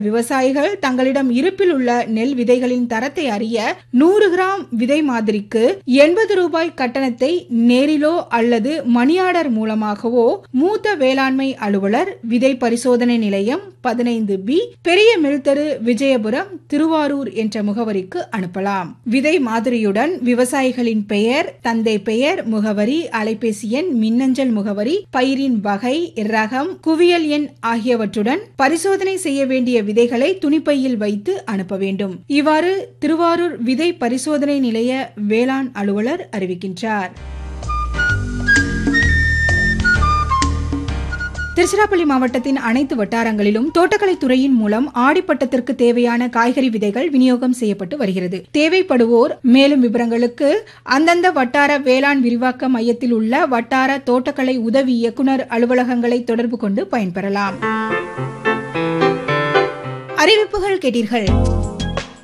விவசாயிகள் தங்களிடம் இருப்பில் உள்ள நெல் விதைகளின் தரத்தை அறிய நூறு கிராம் விதை மாதிரிக்கு எண்பது ரூபாய் கட்டணத்தை நேரிலோ அல்லது மணியாடர் மூலமாகவோ மூத்த வேளாண்மை அலுவலர் விதை பரிசோதனை நிலையம் பதினைந்து பி பெரிய மில்தரு விஜயபுரம் திருவாரூர் என்ற முகவரிக்கு அனுப்பலாம் விதை மாதிரியுடன் விவசாயிகளின் பெயர் தந்தை பெயர் முகவரி அலைபேசி எண் மின்னஞ்சல் முகவரி பயிரின் வகை ரகம் குவியல் எண் ஆகியவற்றுடன் பரிசோதனை செய்ய வேண்டிய விதைகளை துணிப்பையில் வைத்து அனுப்ப வேண்டும் இவ்வாறு திருவாரூர் விதை பரிசோதனை நிலைய வேளாண் அலுவலர் அறிவிக்கின்றார் திருச்சிராப்பள்ளி மாவட்டத்தின் அனைத்து வட்டாரங்களிலும் தோட்டக்கலை துறையின் மூலம் ஆடிப்பட்டத்திற்கு தேவையான காய்கறி விதைகள் விநியோகம் செய்யப்பட்டு வருகிறது தேவைப்படுவோர் மேலும் விவரங்களுக்கு அந்தந்த வட்டார வேளாண் விரிவாக்க மையத்தில் உள்ள வட்டார தோட்டக்கலை உதவி இயக்குநர் அலுவலகங்களை தொடர்பு கொண்டு பயன்பெறலாம் அறிவிப்புகள் கேட்டீர்கள்